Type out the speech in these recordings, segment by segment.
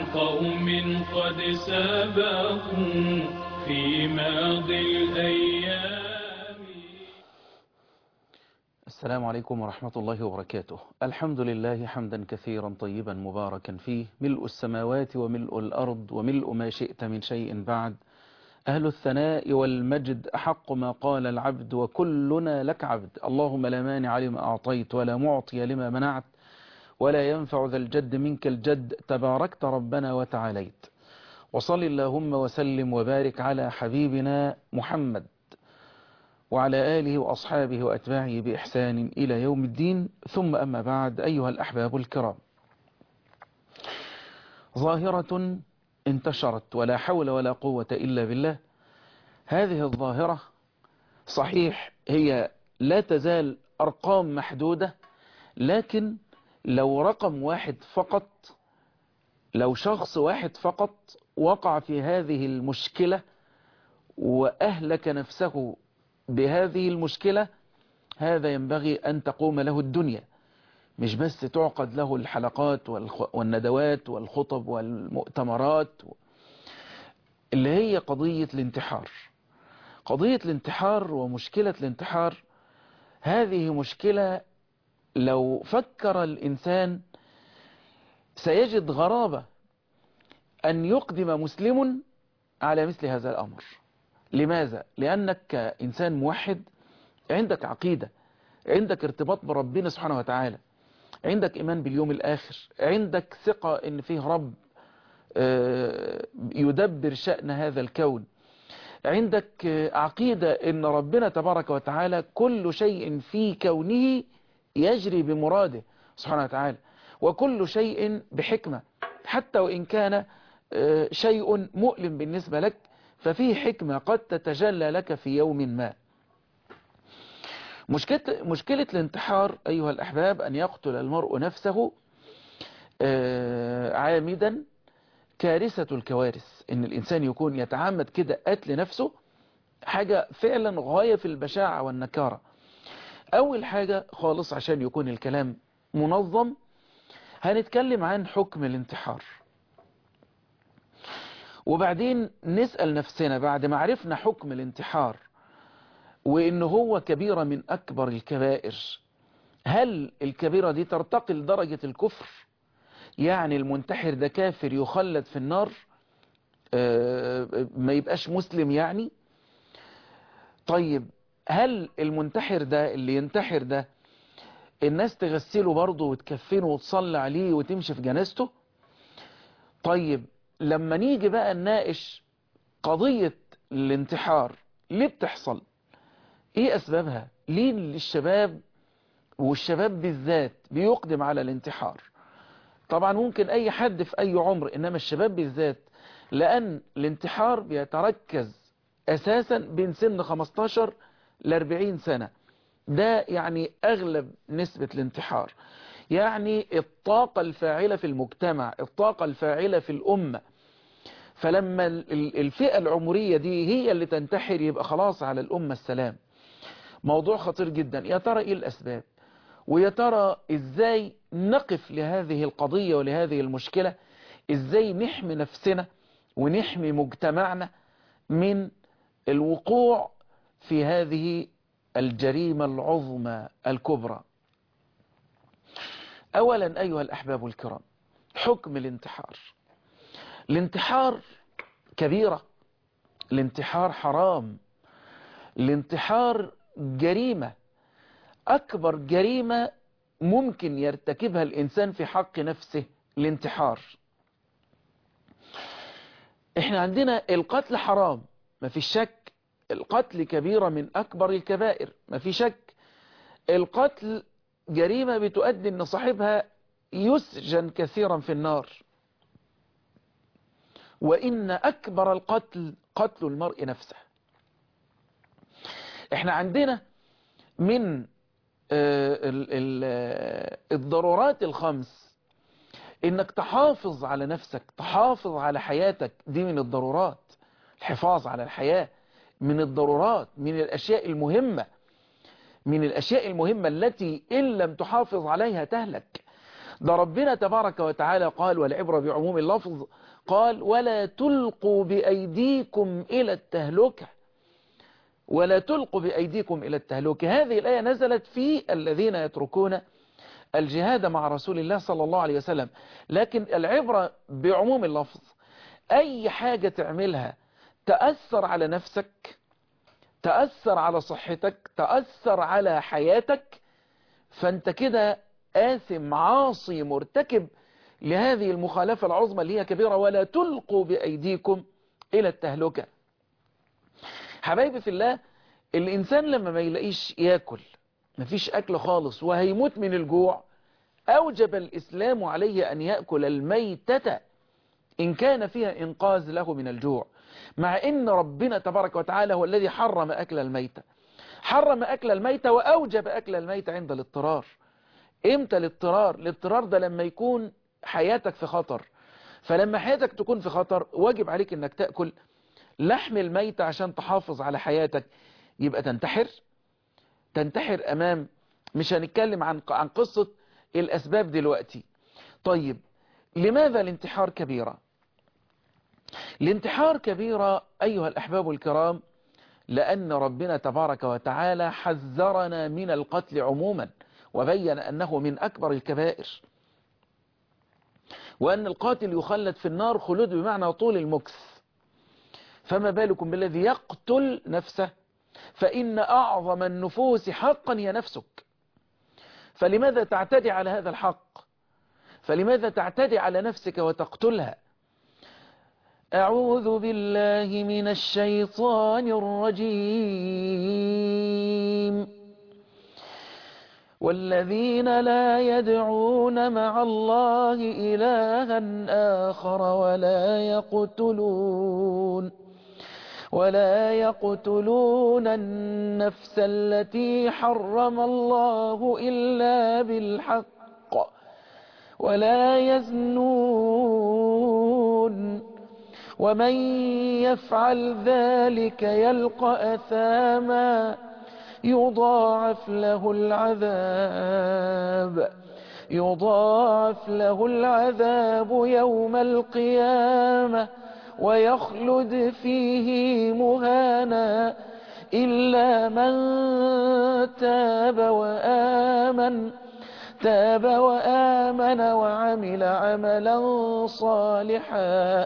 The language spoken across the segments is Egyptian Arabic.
قوم قد سبقوا في ماضي الأيام السلام عليكم ورحمة الله وبركاته الحمد لله حمدا كثيرا طيبا مباركا فيه ملء السماوات وملء الأرض وملء ما شئت من شيء بعد أهل الثناء والمجد أحق ما قال العبد وكلنا لك عبد اللهم لا مانع لما أعطيت ولا معطي لما منعت ولا ينفع ذا الجد منك الجد تباركت ربنا وتعاليت وصل اللهم وسلم وبارك على حبيبنا محمد وعلى آله وأصحابه وأتباعه بإحسان إلى يوم الدين ثم أما بعد أيها الأحباب الكرام ظاهرة انتشرت ولا حول ولا قوة إلا بالله هذه الظاهرة صحيح هي لا تزال أرقام محدودة لكن لو رقم واحد فقط لو شخص واحد فقط وقع في هذه المشكلة وأهلك نفسه بهذه المشكلة هذا ينبغي أن تقوم له الدنيا مش بس تعقد له الحلقات والندوات والخطب والمؤتمرات اللي هي قضية الانتحار قضية الانتحار ومشكلة الانتحار هذه مشكلة لو فكر الإنسان سيجد غرابة أن يقدم مسلم على مثل هذا الأمر لماذا؟ لأنك كإنسان موحد عندك عقيدة عندك ارتباط بربنا سبحانه وتعالى عندك إيمان باليوم الآخر عندك ثقة إن فيه رب يدبر شأن هذا الكون عندك عقيدة إن ربنا تبارك وتعالى كل شيء في كونه يجري بمراده سبحانه وتعالى وكل شيء بحكمة حتى وإن كان شيء مؤلم بالنسبة لك ففيه حكمة قد تتجلى لك في يوم ما مشكلة, مشكلة الانتحار أيها الأحباب أن يقتل المرء نفسه عامدا كارثة الكوارث إن الإنسان يكون يتعمد كده قتل نفسه حاجة فعلا غاية في البشاعة والنكارة أول حاجة خالص عشان يكون الكلام منظم هنتكلم عن حكم الانتحار وبعدين نسأل نفسنا بعد ما عرفنا حكم الانتحار وإن هو كبيرة من أكبر الكبائر هل الكبيرة دي ترتقي لدرجة الكفر يعني المنتحر ده كافر يخلد في النار ما يبقاش مسلم يعني طيب هل المنتحر ده اللي ينتحر ده الناس تغسله برضه وتكفنه وتصلي عليه وتمشي في جنازته طيب لما نيجي بقى نناقش قضية الانتحار ليه بتحصل ايه اسبابها ليه الشباب والشباب بالذات بيقدم على الانتحار طبعا ممكن اي حد في اي عمر انما الشباب بالذات لان الانتحار بيتركز اساسا بين سن 15 ل 40 سنة ده يعني اغلب نسبة الانتحار يعني الطاقة الفاعلة في المجتمع الطاقة الفاعلة في الأمة فلما الفئة العمرية دي هي اللي تنتحر يبقى خلاص على الأمة السلام موضوع خطير جدا يا ترى إيه الأسباب ويا ترى إزاي نقف لهذه القضية ولهذه المشكلة إزاي نحمي نفسنا ونحمي مجتمعنا من الوقوع في هذه الجريمة العظمى الكبرى أولا أيها الأحباب الكرام حكم الانتحار الانتحار كبيرة الانتحار حرام الانتحار جريمة أكبر جريمة ممكن يرتكبها الإنسان في حق نفسه الانتحار احنا عندنا القتل حرام ما في شك القتل كبيرة من أكبر الكبائر ما في شك القتل جريمة بتؤدي أن صاحبها يسجن كثيرا في النار وإن أكبر القتل قتل المرء نفسه احنا عندنا من الضرورات الخمس انك تحافظ على نفسك تحافظ على حياتك دي من الضرورات الحفاظ على الحياة من الضرورات من الأشياء المهمة من الأشياء المهمة التي إن لم تحافظ عليها تهلك ده ربنا تبارك وتعالى قال والعبرة بعموم اللفظ قال ولا تلقوا بأيديكم إلى التهلكة ولا تلقوا بأيديكم إلى التهلكة هذه الآية نزلت في الذين يتركون الجهاد مع رسول الله صلى الله عليه وسلم لكن العبرة بعموم اللفظ أي حاجة تعملها تأثر على نفسك تأثر على صحتك تأثر على حياتك فأنت كده آثم عاصي مرتكب لهذه المخالفة العظمى اللي هي كبيرة ولا تلقوا بأيديكم إلى التهلكة حبايبي في الله الإنسان لما ما يلاقيش ياكل مفيش أكل خالص وهيموت من الجوع أوجب الإسلام عليه أن يأكل الميتة إن كان فيها إنقاذ له من الجوع مع إن ربنا تبارك وتعالى هو الذي حرم أكل الميتة حرم أكل الميتة وأوجب أكل الميتة عند الاضطرار إمتى الاضطرار الاضطرار ده لما يكون حياتك في خطر فلما حياتك تكون في خطر واجب عليك انك تأكل لحم الميت عشان تحافظ على حياتك يبقى تنتحر تنتحر امام مش هنتكلم عن عن قصة الاسباب دلوقتي طيب لماذا الانتحار كبيرة الانتحار كبيرة ايها الاحباب الكرام لان ربنا تبارك وتعالى حذرنا من القتل عموما وبين انه من اكبر الكبائر وأن القاتل يخلد في النار خلود بمعنى طول المكث فما بالكم بالذي يقتل نفسه فإن أعظم النفوس حقا هي نفسك فلماذا تعتدي على هذا الحق فلماذا تعتدي على نفسك وتقتلها أعوذ بالله من الشيطان الرجيم والذين لا يدعون مع الله إلها آخر ولا يقتلون ولا يقتلون النفس التي حرم الله إلا بالحق ولا يزنون ومن يفعل ذلك يلقى أثاما يضاعف له العذاب يضاعف له العذاب يوم القيامة ويخلد فيه مهانا إلا من تاب وآمن تاب وآمن وعمل عملا صالحا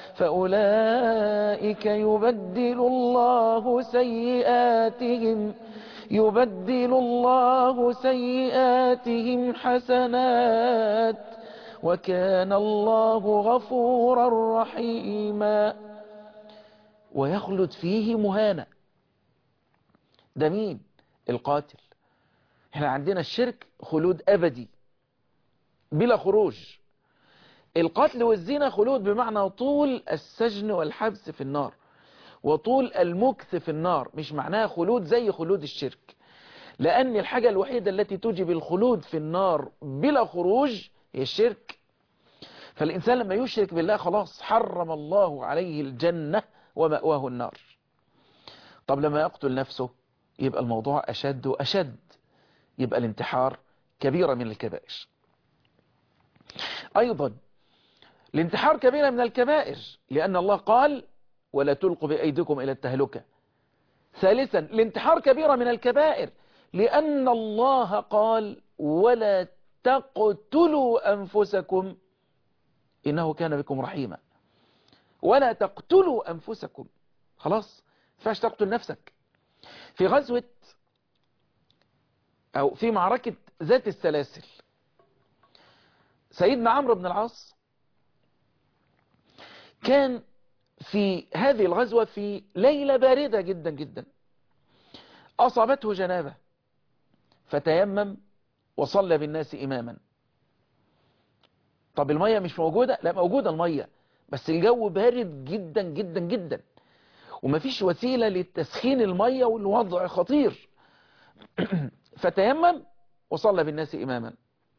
فأولئك يبدل الله سيئاتهم يبدل الله سيئاتهم حسنات وكان الله غفورا رحيما ويخلد فيه مهانا ده مين القاتل احنا عندنا الشرك خلود أبدي بلا خروج القتل والزنا خلود بمعنى طول السجن والحبس في النار وطول المكث في النار مش معناها خلود زي خلود الشرك لأن الحاجة الوحيدة التي توجب الخلود في النار بلا خروج هي الشرك فالإنسان لما يشرك بالله خلاص حرم الله عليه الجنة ومأواه النار طب لما يقتل نفسه يبقى الموضوع أشد وأشد يبقى الانتحار كبيرة من الكبائر أيضا الانتحار كبيرة من الكبائر لأن الله قال ولا تلقوا بأيديكم إلى التهلكة ثالثا الانتحار كبيرة من الكبائر لأن الله قال ولا تقتلوا أنفسكم إنه كان بكم رحيما ولا تقتلوا أنفسكم خلاص فاش تقتل نفسك في غزوة أو في معركة ذات السلاسل سيدنا عمرو بن العاص كان في هذه الغزوة في ليلة باردة جدا جدا أصابته جنابة فتيمم وصلى بالناس إماما طب المية مش موجودة لا موجودة المية بس الجو بارد جدا جدا جدا ومفيش وسيلة للتسخين المية والوضع خطير فتيمم وصلى بالناس إماما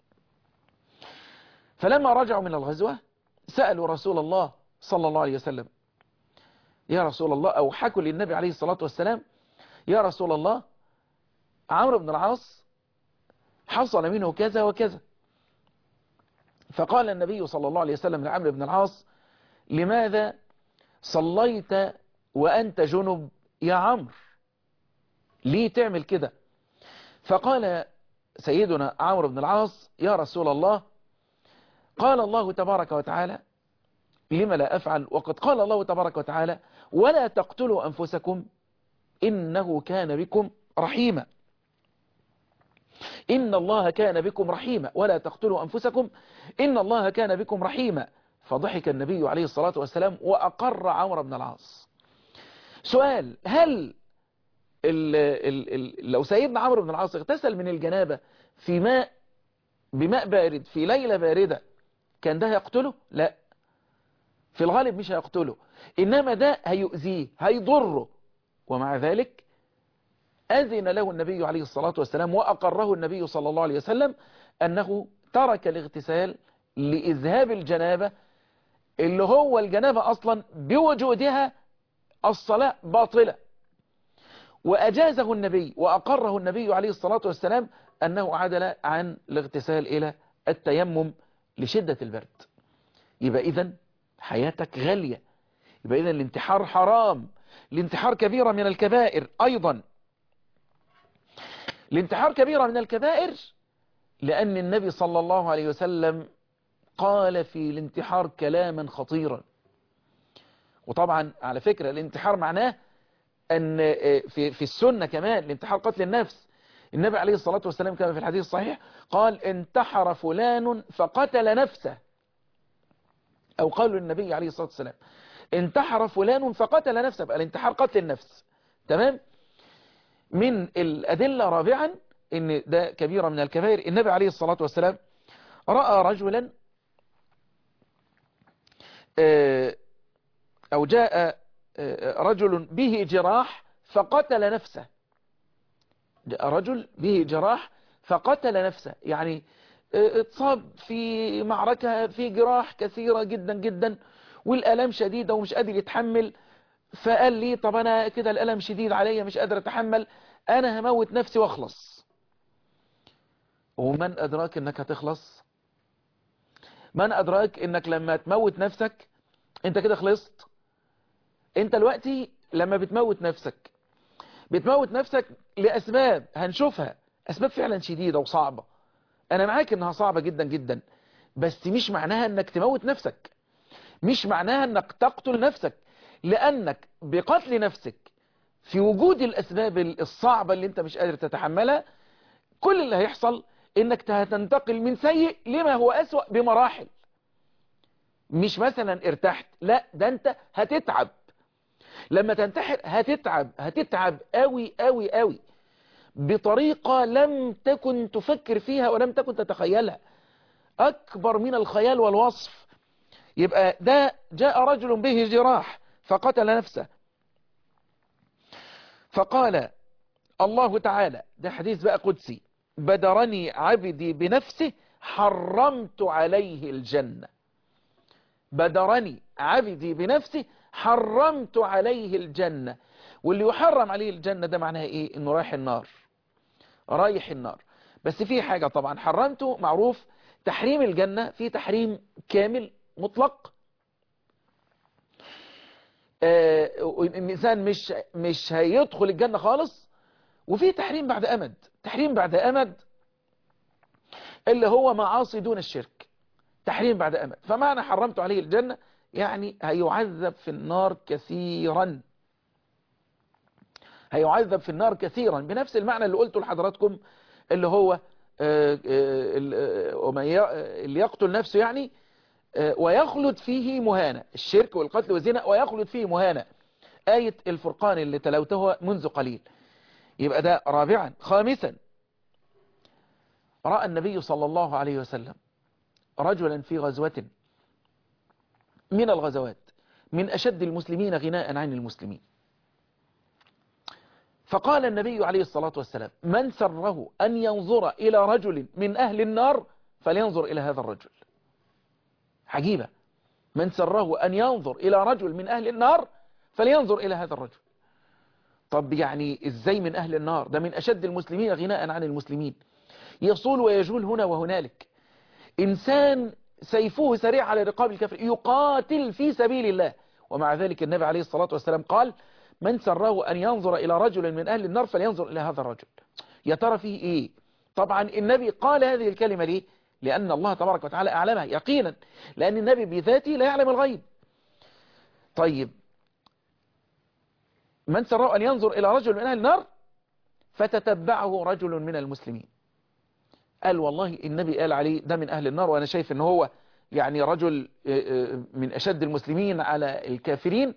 فلما رجعوا من الغزوة سألوا رسول الله صلى الله عليه وسلم يا رسول الله أو حكوا للنبي عليه الصلاة والسلام يا رسول الله عمرو بن العاص حصل منه كذا وكذا فقال النبي صلى الله عليه وسلم لعمرو بن العاص لماذا صليت وأنت جنب يا عمرو ليه تعمل كده فقال سيدنا عمرو بن العاص يا رسول الله قال الله تبارك وتعالى لما لا أفعل وقد قال الله تبارك وتعالى ولا تقتلوا أنفسكم إنه كان بكم رحيما إن الله كان بكم رحيما ولا تقتلوا أنفسكم إن الله كان بكم رحيما فضحك النبي عليه الصلاة والسلام وأقر عمرو بن العاص سؤال هل ال ال ال لو سيدنا عمرو بن العاص اغتسل من الجنابة في ماء بماء بارد في ليلة باردة كان ده يقتله لا في الغالب مش هيقتله إنما ده هيؤذيه هيضره ومع ذلك أذن له النبي عليه الصلاة والسلام وأقره النبي صلى الله عليه وسلم أنه ترك الاغتسال لإذهاب الجنابة اللي هو الجنابة أصلا بوجودها الصلاة باطلة وأجازه النبي وأقره النبي عليه الصلاة والسلام أنه عدل عن الاغتسال إلى التيمم لشدة البرد يبقى إذن حياتك غالية يبقى إذن الانتحار حرام الانتحار كبيرة من الكبائر أيضا الانتحار كبيرة من الكبائر لأن النبي صلى الله عليه وسلم قال في الانتحار كلاما خطيرا وطبعا على فكرة الانتحار معناه أن في, في السنة كمان الانتحار قتل النفس النبي عليه الصلاة والسلام كما في الحديث الصحيح قال انتحر فلان فقتل نفسه أو قالوا للنبي عليه الصلاة والسلام انتحر فلان فقتل نفسه بقى الانتحار قتل النفس تمام من الأدلة رابعا ان ده كبيرة من الكبائر النبي عليه الصلاة والسلام رأى رجلا أو جاء رجل به جراح فقتل نفسه جاء رجل به جراح فقتل نفسه يعني اتصاب في معركة في جراح كثيرة جدا جدا والألم شديدة ومش قادر يتحمل فقال لي طب أنا كده الألم شديد عليا مش قادر أتحمل أنا هموت نفسي واخلص ومن أدراك أنك هتخلص من أدراك أنك لما تموت نفسك أنت كده خلصت أنت دلوقتي لما بتموت نفسك بتموت نفسك لأسباب هنشوفها أسباب فعلا شديدة وصعبة أنا معاك أنها صعبة جدا جدا بس مش معناها أنك تموت نفسك مش معناها أنك تقتل نفسك لأنك بقتل نفسك في وجود الأسباب الصعبة اللي أنت مش قادر تتحملها كل اللي هيحصل أنك هتنتقل من سيء لما هو أسوأ بمراحل مش مثلا ارتحت لا ده أنت هتتعب لما تنتحر هتتعب هتتعب قوي قوي قوي بطريقة لم تكن تفكر فيها ولم تكن تتخيلها أكبر من الخيال والوصف يبقى ده جاء رجل به جراح فقتل نفسه فقال الله تعالى ده حديث بقى قدسي بدرني عبدي بنفسه حرمت عليه الجنة بدرني عبدي بنفسه حرمت عليه الجنة واللي يحرم عليه الجنة ده معناها ايه انه رايح النار رايح النار بس في حاجة طبعا حرمته معروف تحريم الجنة في تحريم كامل مطلق آه الإنسان مش مش هيدخل الجنة خالص وفي تحريم بعد أمد تحريم بعد أمد اللي هو معاصي دون الشرك تحريم بعد أمد فمعنى حرمت عليه الجنة يعني هيعذب في النار كثيرا هيعذب في النار كثيرا بنفس المعنى اللي قلته لحضراتكم اللي هو اللي يقتل نفسه يعني ويخلد فيه مهانة الشرك والقتل والزنا ويخلد فيه مهانة آية الفرقان اللي تلوتها منذ قليل يبقى ده رابعا خامسا رأى النبي صلى الله عليه وسلم رجلا في غزوة من الغزوات من أشد المسلمين غناء عن المسلمين فقال النبي عليه الصلاة والسلام من سره أن ينظر إلى رجل من أهل النار فلينظر إلى هذا الرجل عجيبة من سره أن ينظر إلى رجل من أهل النار فلينظر إلى هذا الرجل طب يعني إزاي من أهل النار ده من أشد المسلمين غناء عن المسلمين يصول ويجول هنا وهنالك إنسان سيفه سريع على رقاب الكافر يقاتل في سبيل الله ومع ذلك النبي عليه الصلاة والسلام قال من سره أن ينظر إلى رجل من أهل النار فلينظر إلى هذا الرجل يا ترى فيه إيه طبعا النبي قال هذه الكلمة ليه لأن الله تبارك وتعالى أعلمها يقينا لأن النبي بذاته لا يعلم الغيب طيب من سره أن ينظر إلى رجل من أهل النار فتتبعه رجل من المسلمين قال والله النبي قال عليه ده من أهل النار وأنا شايف أنه هو يعني رجل من أشد المسلمين على الكافرين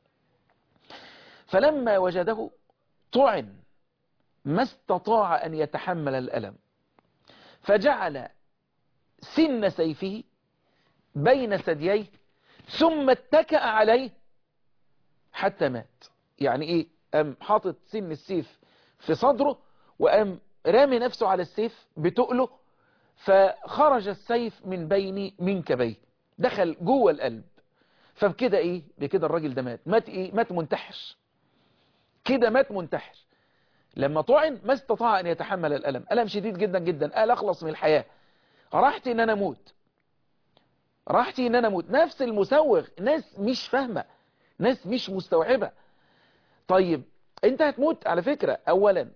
فلما وجده طعن ما استطاع أن يتحمل الألم فجعل سن سيفه بين ثدييه ثم اتكأ عليه حتى مات يعني ايه قام حاطط سن السيف في صدره وقام رامي نفسه على السيف بتقله فخرج السيف من بين منكبيه دخل جوه القلب فبكده ايه بكده الراجل ده مات مات ايه مات منتحر كده مات منتحر لما طعن ما استطاع ان يتحمل الالم الم شديد جدا جدا قال اخلص من الحياه راحتي ان انا اموت راحتي ان انا اموت نفس المسوغ ناس مش فاهمه ناس مش مستوعبه طيب انت هتموت على فكره اولا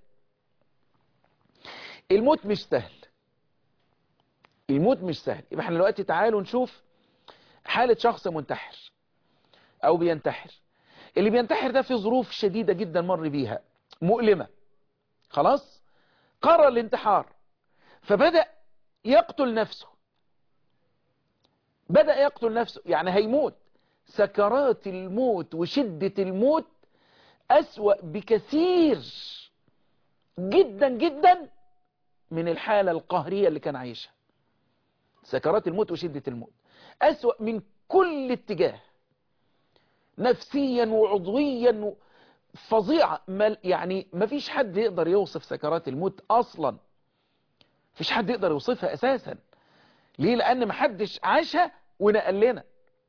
الموت مش سهل الموت مش سهل يبقى احنا دلوقتي تعالوا نشوف حالة شخص منتحر او بينتحر اللي بينتحر ده في ظروف شديدة جدا مر بيها مؤلمة خلاص قرر الانتحار فبدأ يقتل نفسه بدأ يقتل نفسه يعني هيموت سكرات الموت وشدة الموت أسوأ بكثير جدا جدا من الحالة القهرية اللي كان عايشها سكرات الموت وشدة الموت أسوأ من كل اتجاه نفسيا وعضويا فظيعة يعني ما فيش حد يقدر يوصف سكرات الموت أصلا فيش حد يقدر يوصفها أساسا ليه لأن ما حدش عاشها ونقل لنا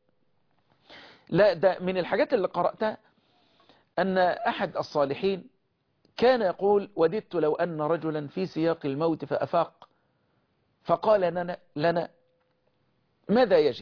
لا ده من الحاجات اللي قرأتها أن أحد الصالحين كان يقول وددت لو أن رجلا في سياق الموت فأفاق فقال لنا, لنا ماذا يجد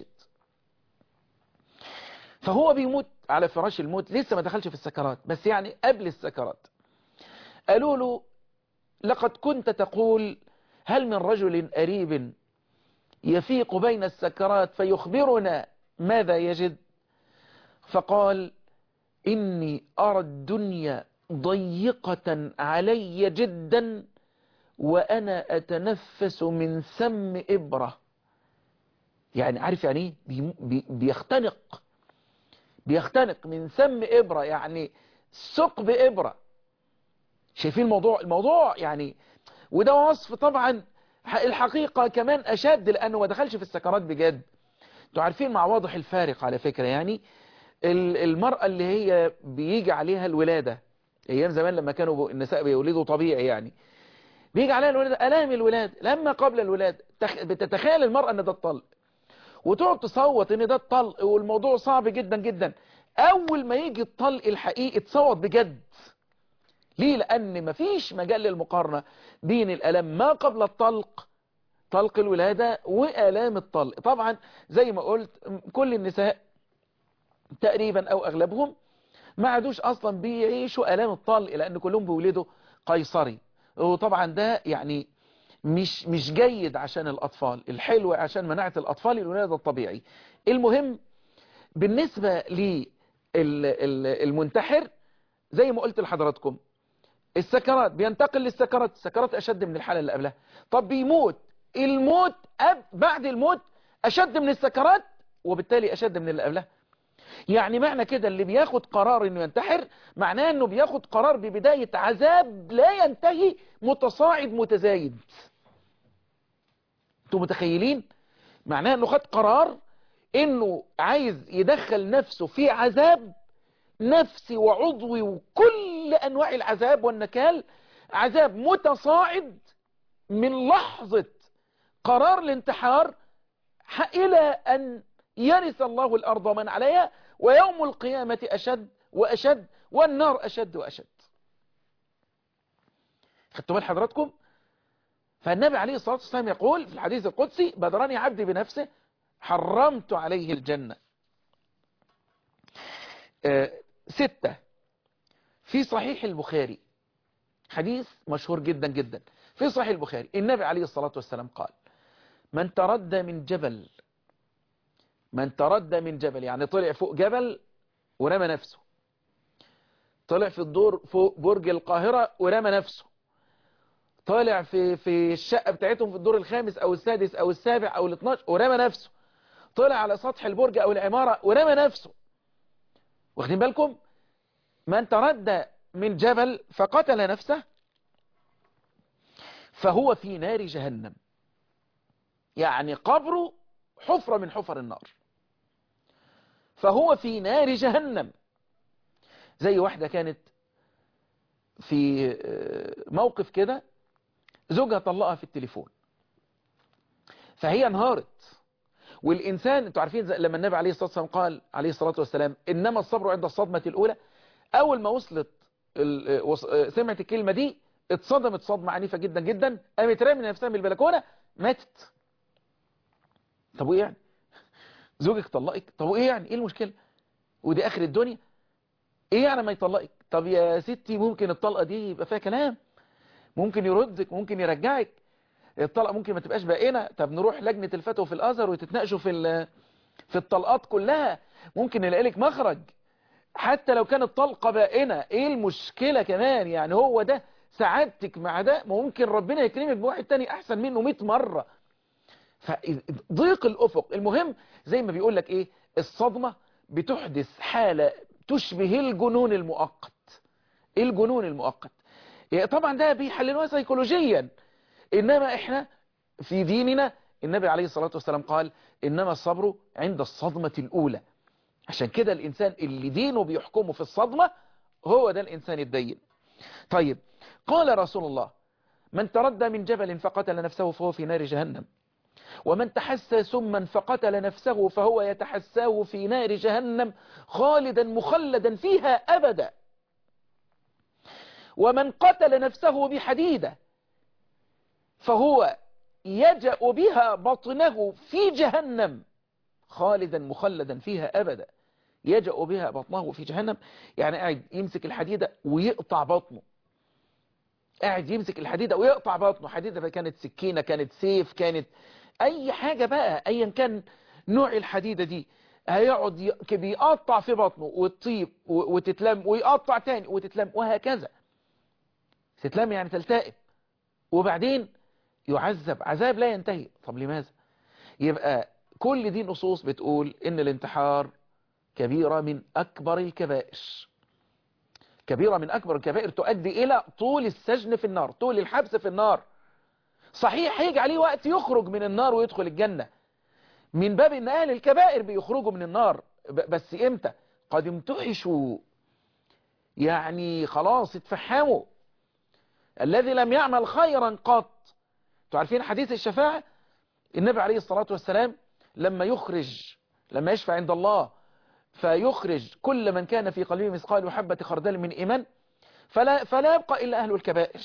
فهو بيموت على فراش الموت لسه ما دخلش في السكرات بس يعني قبل السكرات قالوا له لقد كنت تقول هل من رجل قريب يفيق بين السكرات فيخبرنا ماذا يجد فقال إني أرى الدنيا ضيقة علي جدا وأنا أتنفس من سم إبرة يعني عارف يعني ايه بي بيختنق بيختنق من سم إبرة يعني ثقب إبرة شايفين الموضوع الموضوع يعني وده وصف طبعا الحقيقة كمان أشد لأنه ما دخلش في السكرات بجد انتوا عارفين مع واضح الفارق على فكرة يعني المرأة اللي هي بيجي عليها الولادة ايام زمان لما كانوا النساء بيولدوا طبيعي يعني بيجي عليها الولادة الام الولاد لما قبل الولادة بتتخيل المرأة ان ده الطلق وتقعد تصوت ان ده الطلق والموضوع صعب جدا جدا اول ما يجي الطلق الحقيقي تصوت بجد ليه لان مفيش مجال للمقارنة بين الالم ما قبل الطلق طلق الولادة والام الطلق طبعا زي ما قلت كل النساء تقريبا او اغلبهم ما عادوش اصلا بيعيشوا الام الطلق لان كلهم بيولدوا قيصري وطبعا ده يعني مش مش جيد عشان الاطفال الحلو عشان مناعة الاطفال الولادة الطبيعي المهم بالنسبة للمنتحر زي ما قلت لحضراتكم السكرات بينتقل للسكرات السكرات اشد من الحالة اللي قبلها طب بيموت الموت أب بعد الموت اشد من السكرات وبالتالي اشد من اللي قبلها يعني معنى كده اللي بياخد قرار انه ينتحر معناه انه بياخد قرار ببداية عذاب لا ينتهي متصاعد متزايد انتوا متخيلين معناه انه خد قرار انه عايز يدخل نفسه في عذاب نفسي وعضوي وكل انواع العذاب والنكال عذاب متصاعد من لحظة قرار الانتحار الى ان يرث الله الارض ومن عليها ويوم القيامة أشد وأشد والنار أشد وأشد خدتوا بال حضراتكم فالنبي عليه الصلاة والسلام يقول في الحديث القدسي بدرني عبدي بنفسه حرمت عليه الجنة آه، ستة في صحيح البخاري حديث مشهور جدا جدا في صحيح البخاري النبي عليه الصلاة والسلام قال من تردى من جبل من تردى من جبل يعني طلع فوق جبل ورمى نفسه طلع في الدور فوق برج القاهرة ورمى نفسه طالع في في الشقة بتاعتهم في الدور الخامس او السادس او السابع او الاثناش ورمى نفسه طلع على سطح البرج او العمارة ورمى نفسه واخدين بالكم من تردى من جبل فقتل نفسه فهو في نار جهنم يعني قبره حفرة من حفر النار فهو في نار جهنم زي واحدة كانت في موقف كده زوجها طلقها في التليفون فهي انهارت والإنسان انتوا عارفين لما النبي عليه الصلاة والسلام قال عليه الصلاة والسلام إنما الصبر عند الصدمة الأولى أول ما وصلت سمعت الكلمة دي اتصدمت صدمة عنيفة جدا جدا قامت رامي نفسها من البلكونة ماتت طب وايه يعني زوجك طلقك طب وايه يعني ايه المشكلة ودي اخر الدنيا ايه يعني ما يطلقك طب يا ستي ممكن الطلقة دي يبقى فيها كلام ممكن يردك ممكن يرجعك الطلقة ممكن ما تبقاش باقينا طب نروح لجنة الفتوى في الازهر وتتناقشوا في في الطلقات كلها ممكن نلاقي لك مخرج حتى لو كانت طلقة بائنة ايه المشكلة كمان يعني هو ده سعادتك مع ده ممكن ربنا يكرمك بواحد تاني احسن منه 100 مرة فضيق الافق المهم زي ما بيقول لك ايه الصدمة بتحدث حالة تشبه الجنون المؤقت الجنون المؤقت طبعا ده بيحللوها سيكولوجيا انما احنا في ديننا النبي عليه الصلاة والسلام قال انما الصبر عند الصدمة الاولى عشان كده الانسان اللي دينه بيحكمه في الصدمة هو ده الانسان الدين طيب قال رسول الله من تردى من جبل فقتل نفسه فهو في نار جهنم ومن تحسى سما فقتل نفسه فهو يتحساه في نار جهنم خالدا مخلدا فيها أبدا ومن قتل نفسه بحديدة فهو يجأ بها بطنه في جهنم خالدا مخلدا فيها أبدا يجأ بها بطنه في جهنم يعني قاعد يمسك الحديدة ويقطع بطنه قاعد يمسك الحديدة ويقطع بطنه حديدة كانت سكينة كانت سيف كانت اي حاجة بقى ايا كان نوع الحديدة دي هيقعد بيقطع في بطنه وتطيب وتتلم ويقطع تاني وتتلم وهكذا تتلم يعني تلتئم وبعدين يعذب عذاب لا ينتهي طب لماذا يبقى كل دي نصوص بتقول ان الانتحار كبيرة من اكبر الكبائر كبيرة من اكبر الكبائر تؤدي الى طول السجن في النار طول الحبس في النار صحيح هيجي عليه وقت يخرج من النار ويدخل الجنة من باب ان اهل الكبائر بيخرجوا من النار بس امتى قد امتحشوا يعني خلاص اتفحموا الذي لم يعمل خيرا قط تعرفين حديث الشفاعة النبي عليه الصلاة والسلام لما يخرج لما يشفع عند الله فيخرج كل من كان في قلبه مثقال حبة خردل من إيمان فلا, فلا يبقى إلا أهل الكبائر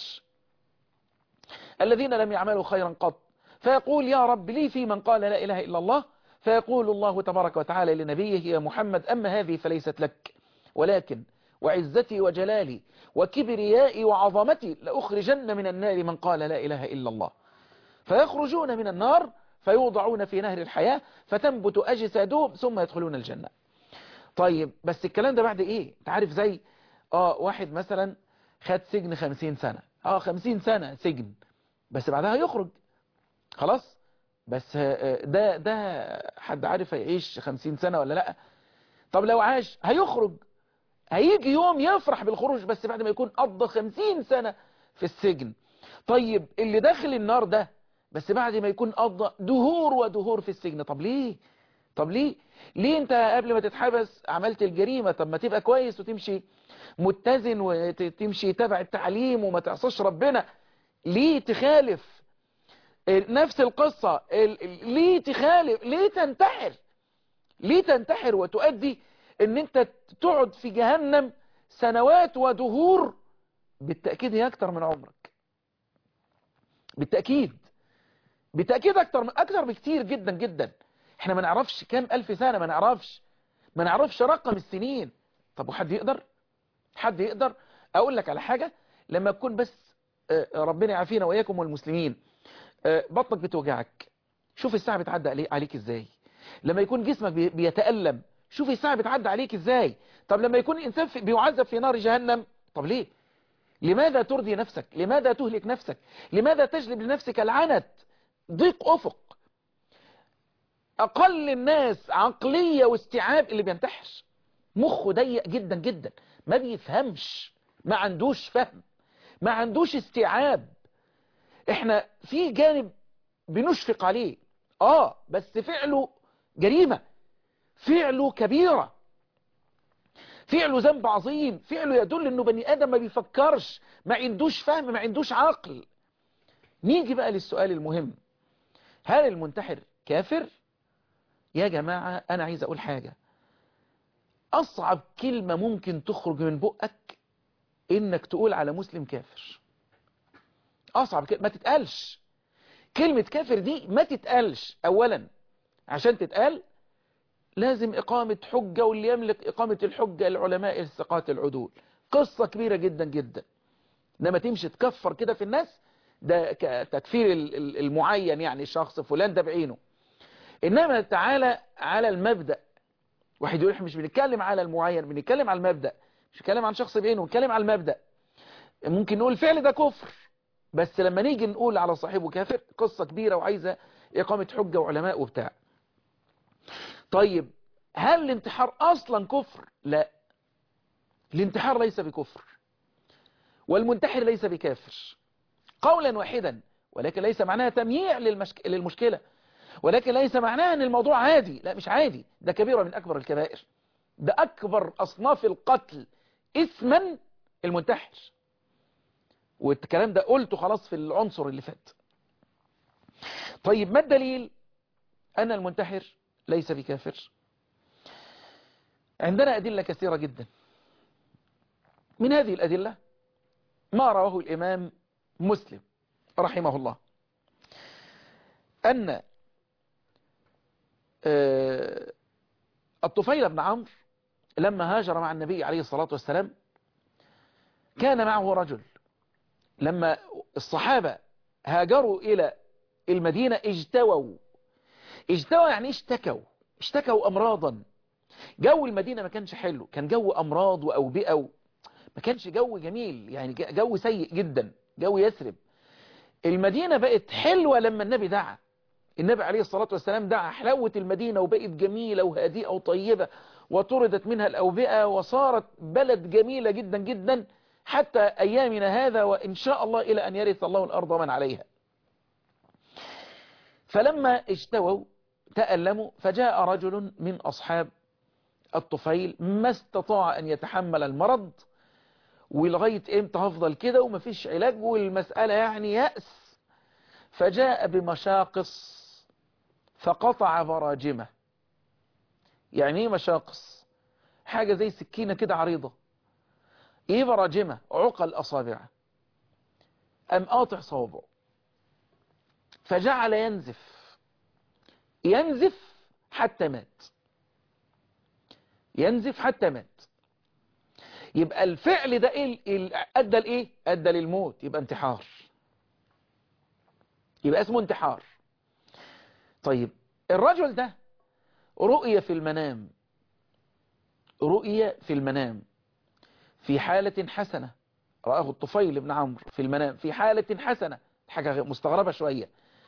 الذين لم يعملوا خيرا قط فيقول يا رب لي في من قال لا إله إلا الله فيقول الله تبارك وتعالى لنبيه يا محمد أما هذه فليست لك ولكن وعزتي وجلالي وكبريائي وعظمتي لأخرجن من النار من قال لا إله إلا الله فيخرجون من النار فيوضعون في نهر الحياة فتنبت أجسادهم ثم يدخلون الجنة طيب بس الكلام ده بعد ايه تعرف زي اه واحد مثلا خد سجن خمسين سنة اه خمسين سنة سجن بس بعدها يخرج خلاص بس ده ده حد عارف هيعيش خمسين سنة ولا لا طب لو عاش هيخرج هيجي يوم يفرح بالخروج بس بعد ما يكون قضى خمسين سنة في السجن طيب اللي داخل النار ده بس بعد ما يكون قضى دهور ودهور في السجن طب ليه طب ليه ليه انت قبل ما تتحبس عملت الجريمة طب ما تبقى كويس وتمشي متزن وتمشي تبع التعليم وما تعصش ربنا ليه تخالف نفس القصة ليه تخالف ليه تنتحر ليه تنتحر وتؤدي ان انت تقعد في جهنم سنوات ودهور بالتأكيد هي اكتر من عمرك بالتأكيد بالتأكيد اكتر من اكتر بكتير جدا جدا احنا ما نعرفش كام ألف سنة ما نعرفش ما نعرفش رقم السنين طب وحد يقدر حد يقدر اقول لك على حاجة لما تكون بس ربنا يعافينا وإياكم والمسلمين بطنك بتوجعك شوف الساعة بتعدي عليك ازاي لما يكون جسمك بيتألم شوف الساعة بتعدي عليك ازاي طب لما يكون الإنسان بيعذب في نار جهنم طب ليه لماذا ترضي نفسك لماذا تهلك نفسك لماذا تجلب لنفسك العنت ضيق أفق أقل الناس عقلية واستيعاب اللي بينتحر مخه ضيق جدا جدا ما بيفهمش ما عندوش فهم ما عندوش استيعاب احنا في جانب بنشفق عليه اه بس فعله جريمة فعله كبيرة فعله ذنب عظيم فعله يدل انه بني ادم ما بيفكرش ما عندوش فهم ما عندوش عقل نيجي بقى للسؤال المهم هل المنتحر كافر يا جماعة انا عايز اقول حاجة اصعب كلمة ممكن تخرج من بقك انك تقول على مسلم كافر اصعب كلمة ما تتقالش كلمة كافر دي ما تتقالش اولا عشان تتقال لازم إقامة حجة واللي يملك إقامة الحجة العلماء الثقات العدول قصة كبيرة جدا جدا لما تمشي تكفر كده في الناس ده تكفير المعين يعني شخص فلان ده بعينه إنما تعالى على المبدأ واحد يقول احنا مش بنتكلم على المعين بنتكلم على المبدأ مش بنتكلم عن شخص بعينه بنتكلم على المبدأ ممكن نقول الفعل ده كفر بس لما نيجي نقول على صاحبه كافر قصة كبيرة وعايزة إقامة حجة وعلماء وبتاع طيب هل الانتحار أصلا كفر لا الانتحار ليس بكفر والمنتحر ليس بكافر قولا واحدا ولكن ليس معناها تمييع للمشك... للمشكلة ولكن ليس معناها ان الموضوع عادي لا مش عادي ده كبيرة من أكبر الكبائر ده أكبر أصناف القتل إثما المنتحر والكلام ده قلته خلاص في العنصر اللي فات طيب ما الدليل أن المنتحر ليس بكافر عندنا أدلة كثيرة جدا من هذه الأدلة ما رواه الإمام مسلم رحمه الله أن الطفيل بن عمرو لما هاجر مع النبي عليه الصلاة والسلام كان معه رجل لما الصحابة هاجروا إلى المدينة اجتووا اجتوى يعني اشتكوا اشتكوا امراضا جو المدينة ما كانش حلو كان جو امراض واوبئة و... ما كانش جو جميل يعني جو سيء جدا جو يسرب المدينة بقت حلوة لما النبي دعا النبي عليه الصلاة والسلام دعا حلوة المدينة وبقت جميلة وهادئة وطيبة وطردت منها الأوبئة وصارت بلد جميلة جدا جدا حتى أيامنا هذا وإن شاء الله إلى أن يرث الله الأرض ومن عليها فلما اجتووا تألموا فجاء رجل من أصحاب الطفيل ما استطاع أن يتحمل المرض ولغاية امتى هفضل كده ومفيش علاج والمسألة يعني يأس فجاء بمشاقص فقطع براجمه يعني ايه مشاقص حاجة زي سكينة كده عريضة ايه براجمه عقل أصابعه أم قاطع صوابعه فجعل ينزف ينزف حتى مات ينزف حتى مات يبقى الفعل ده ايه ادى لايه ادى للموت يبقى انتحار يبقى اسمه انتحار طيب الرجل ده رؤية في المنام رؤية في المنام في حالة حسنة رآه الطفيل بن عمرو في المنام في حالة حسنة حاجة مستغربة شوية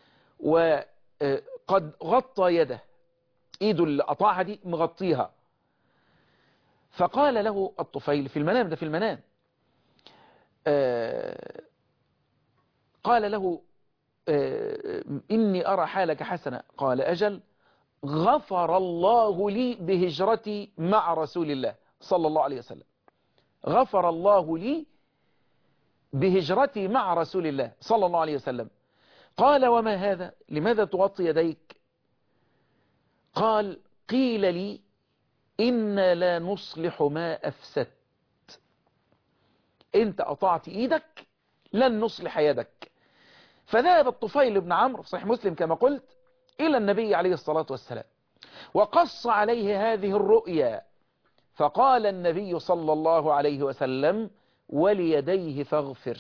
وقد غطى يده ايده اللي قطعها دي مغطيها فقال له الطفيل في المنام ده في المنام قال له إني أرى حالك حسنة قال أجل غفر الله لي بهجرتي مع رسول الله صلى الله عليه وسلم غفر الله لي بهجرتي مع رسول الله صلى الله عليه وسلم قال وما هذا لماذا تغطي يديك قال قيل لي إنا لا نصلح ما أفسدت انت قطعت ايدك لن نصلح يدك فذهب الطفيل بن عمرو في صحيح مسلم كما قلت إلى النبي عليه الصلاة والسلام وقص عليه هذه الرؤيا فقال النبي صلى الله عليه وسلم وليديه فاغفر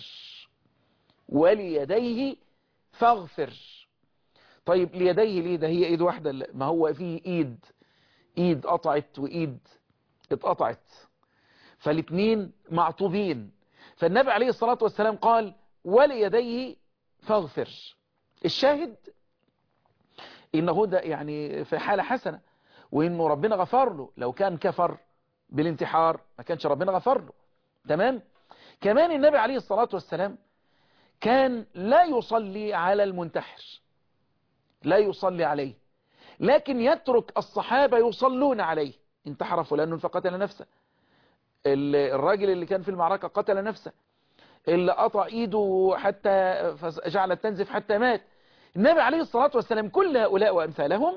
وليديه فاغفر طيب ليديه ليه ده هي ايد واحدة ما هو فيه ايد ايد قطعت وايد اتقطعت فالاثنين معطوبين فالنبي عليه الصلاة والسلام قال وليديه فاغفر الشاهد انه ده يعني في حالة حسنة وانه ربنا غفر له لو كان كفر بالانتحار ما كانش ربنا غفر له تمام كمان النبي عليه الصلاة والسلام كان لا يصلي على المنتحر لا يصلي عليه لكن يترك الصحابة يصلون عليه انتحر فلان فقتل نفسه الراجل اللي كان في المعركة قتل نفسه اللي قطع ايده حتى جعلت تنزف حتى مات النبي عليه الصلاة والسلام كل هؤلاء وأمثالهم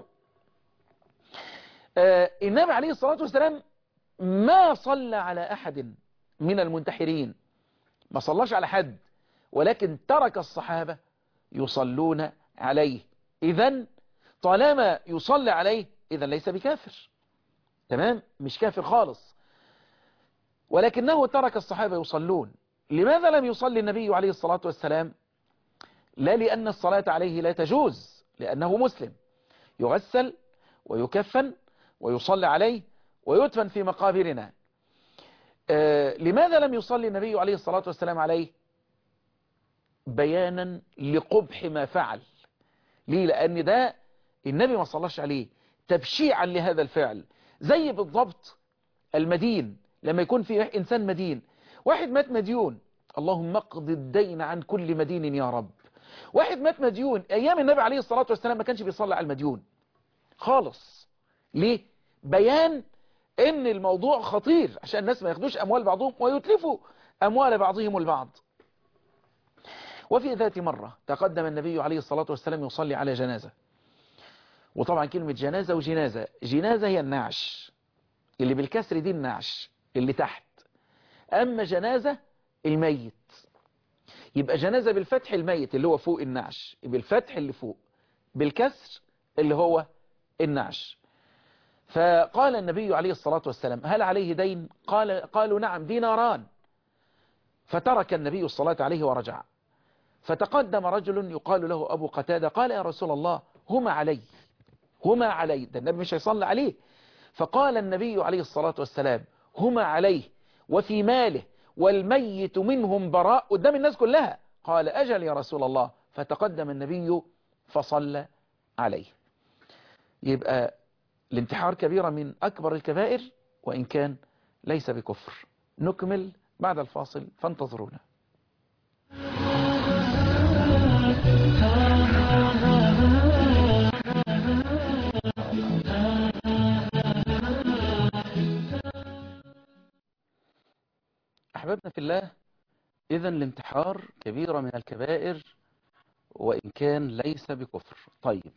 النبي عليه الصلاة والسلام ما صلى على أحد من المنتحرين ما صلاش على حد ولكن ترك الصحابة يصلون عليه إذا طالما يصلي عليه إذا ليس بكافر تمام مش كافر خالص ولكنه ترك الصحابة يصلون لماذا لم يصلي النبي عليه الصلاة والسلام لا لأن الصلاة عليه لا تجوز لأنه مسلم يغسل ويكفن ويصلى عليه ويدفن في مقابرنا آه لماذا لم يصلي النبي عليه الصلاة والسلام عليه بيانا لقبح ما فعل ليه لأن ده النبي ما صلاش عليه تبشيعا لهذا الفعل زي بالضبط المدين لما يكون في إنسان مدين واحد مات مديون اللهم اقض الدين عن كل مدين يا رب واحد مات مديون أيام النبي عليه الصلاة والسلام ما كانش بيصلي على المديون خالص ليه بيان ان الموضوع خطير عشان الناس ما ياخدوش اموال بعضهم ويتلفوا اموال بعضهم البعض وفي ذات مرة تقدم النبي عليه الصلاة والسلام يصلي على جنازة وطبعا كلمة جنازة وجنازة جنازة هي النعش اللي بالكسر دي النعش اللي تحت أما جنازة الميت يبقى جنازة بالفتح الميت اللي هو فوق النعش بالفتح اللي فوق بالكسر اللي هو النعش فقال النبي عليه الصلاة والسلام هل عليه دين قال قالوا نعم ديناران فترك النبي الصلاة عليه ورجع فتقدم رجل يقال له أبو قتادة قال يا رسول الله هما علي هما علي ده النبي مش هيصلي عليه فقال النبي عليه الصلاة والسلام هما عليه وفي ماله والميت منهم براء قدام الناس كلها قال أجل يا رسول الله فتقدم النبي فصلى عليه يبقى الانتحار كبيرة من أكبر الكبائر وإن كان ليس بكفر نكمل بعد الفاصل فانتظرونا أحبابنا في الله إذا الانتحار كبيرة من الكبائر وإن كان ليس بكفر طيب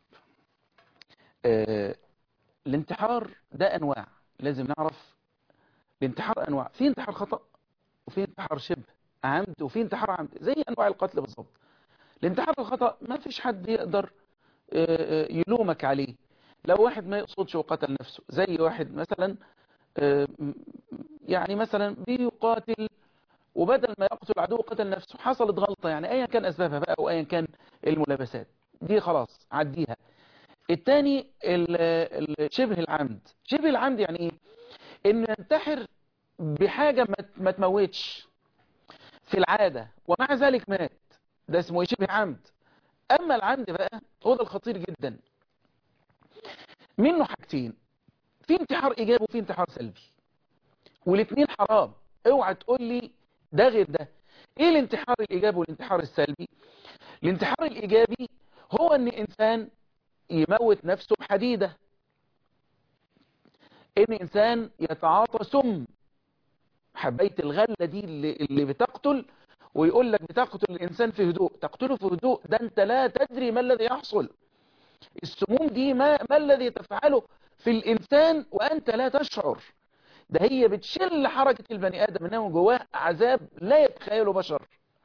آه الانتحار ده أنواع لازم نعرف الانتحار أنواع في انتحار خطأ وفي انتحار شبه عمد وفي انتحار عمد زي أنواع القتل بالظبط الانتحار الخطأ ما فيش حد يقدر آه يلومك عليه لو واحد ما يقصدش وقتل نفسه زي واحد مثلا آه يعني مثلا بيقاتل وبدل ما يقتل عدو قتل نفسه حصلت غلطة يعني ايا كان اسبابها بقى وايا كان الملابسات دي خلاص عديها التاني شبه العمد شبه العمد يعني ايه انه ينتحر بحاجة ما تموتش في العادة ومع ذلك مات ده اسمه شبه عمد اما العمد بقى هو ده الخطير جدا منه حاجتين في انتحار ايجابي وفي انتحار سلبي والاثنين حرام اوعى تقول لي ده غير ده ايه الانتحار الايجابي والانتحار السلبي الانتحار الايجابي هو ان انسان يموت نفسه بحديدة ان انسان يتعاطى سم حبايه الغلة دي اللي, اللي بتقتل ويقول لك بتقتل الانسان في هدوء تقتله في هدوء ده انت لا تدري ما الذي يحصل السموم دي ما, ما الذي تفعله في الانسان وانت لا تشعر ده هي بتشل حركة البني آدم انه جواه عذاب لا يتخيله بشر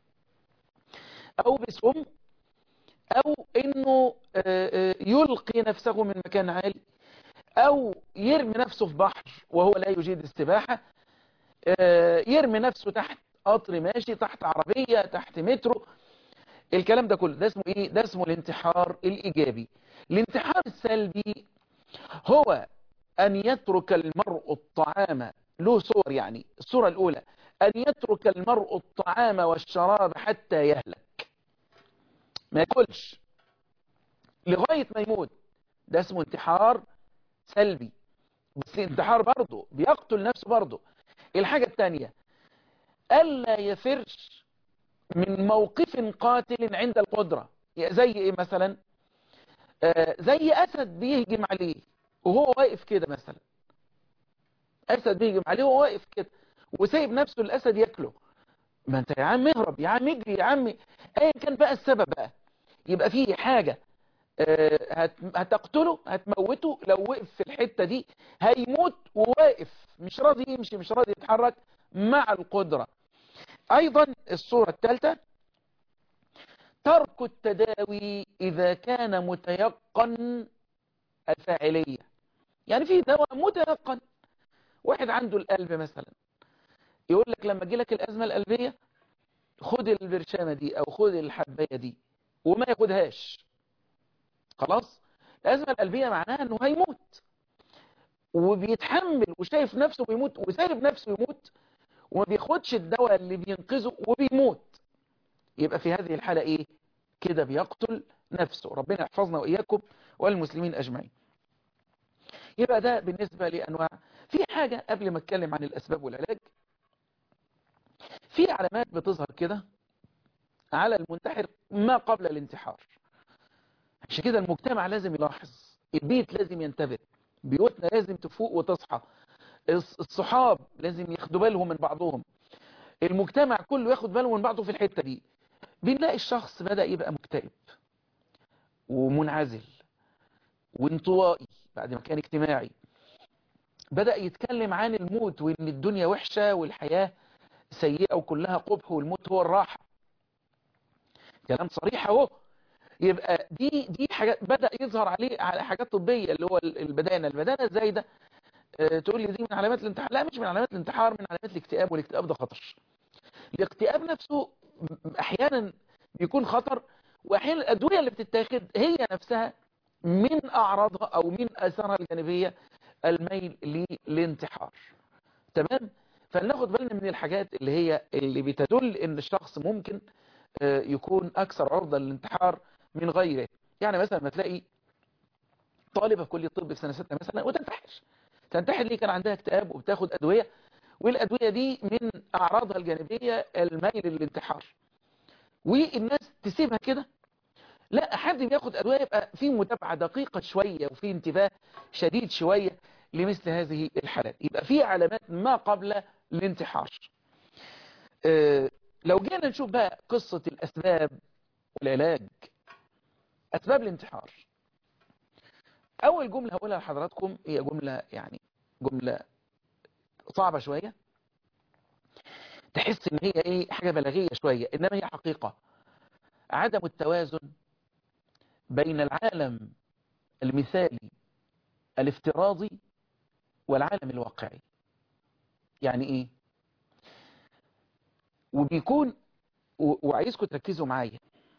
او بسم او انه يلقي نفسه من مكان عالي او يرمي نفسه في بحر وهو لا يجيد السباحة آه، يرمي نفسه تحت قطر ماشي تحت عربية تحت مترو الكلام ده كله ده اسمه ايه ده اسمه الانتحار الايجابي الانتحار السلبي هو ان يترك المرء الطعام له صور يعني الصورة الاولى ان يترك المرء الطعام والشراب حتى يهلك ما ياكلش لغاية ما يموت ده اسمه انتحار سلبي بس الانتحار برضه بيقتل نفسه برضه الحاجة الثانية ألا يفرش من موقف قاتل عند القدرة زي ايه مثلا آه زي أسد بيهجم عليه وهو واقف كده مثلا أسد بيهجم عليه وهو واقف كده وسايب نفسه الأسد ياكله ما انت يا عم اهرب يا عم اجري يا عم ايا كان بقى السبب بقى يبقى فيه حاجة آه، هت- هتقتله هتموته لو وقف في الحتة دي هيموت وواقف مش راضي يمشي مش راضي يتحرك مع القدرة ايضا الصورة الثالثة ترك التداوي اذا كان متيقن الفاعلية يعني في دواء متيقن واحد عنده القلب مثلا يقول لك لما تجي لك الازمة القلبية خد البرشامة دي او خد الحباية دي وما ياخدهاش خلاص الأزمة القلبية معناها أنه هيموت وبيتحمل وشايف نفسه بيموت وسايب نفسه يموت وما بياخدش الدواء اللي بينقذه وبيموت يبقى في هذه الحالة إيه كده بيقتل نفسه ربنا يحفظنا وإياكم والمسلمين أجمعين يبقى ده بالنسبة لأنواع في حاجة قبل ما اتكلم عن الأسباب والعلاج في علامات بتظهر كده على المنتحر ما قبل الانتحار عشان كده المجتمع لازم يلاحظ البيت لازم ينتبه بيوتنا لازم تفوق وتصحى الص- الصحاب لازم ياخدوا بالهم من بعضهم المجتمع كله ياخد باله من بعضه في الحتة دي بنلاقي الشخص بدأ يبقى مكتئب ومنعزل وانطوائي بعد ما كان اجتماعي بدأ يتكلم عن الموت وان الدنيا وحشة والحياة سيئة وكلها قبح والموت هو الراحة كلام صريح اهو يبقى دي دي حاجات بدأ يظهر عليه على حاجات طبية اللي هو البدانة البدانة ازاي ده آه، تقول لي دي من علامات الانتحار لا مش من علامات الانتحار من علامات الاكتئاب والاكتئاب ده خطر الاكتئاب نفسه احيانا بيكون خطر واحيانا الادوية اللي بتتاخد هي نفسها من اعراضها او من اثارها الجانبية الميل للانتحار تمام فلناخد بالنا من الحاجات اللي هي اللي بتدل ان الشخص ممكن آه، يكون اكثر عرضة للانتحار من غيره يعني مثلا ما تلاقي طالبة في كلية الطب في سنة ستة مثلا وتنتحر تنتحر ليه كان عندها اكتئاب وبتاخد أدوية والأدوية دي من أعراضها الجانبية الميل للانتحار والناس تسيبها كده لا حد بياخد أدوية يبقى في متابعة دقيقة شوية وفي انتباه شديد شوية لمثل هذه الحالات يبقى في علامات ما قبل الانتحار آه، لو جينا نشوف بقى قصة الأسباب والعلاج أسباب الانتحار أول جملة هقولها لحضراتكم هي جملة يعني جملة صعبة شوية تحس إن هي إيه حاجة بلاغية شوية إنما هي حقيقة عدم التوازن بين العالم المثالي الافتراضي والعالم الواقعي يعني إيه وبيكون و- وعايزكم تركزوا معايا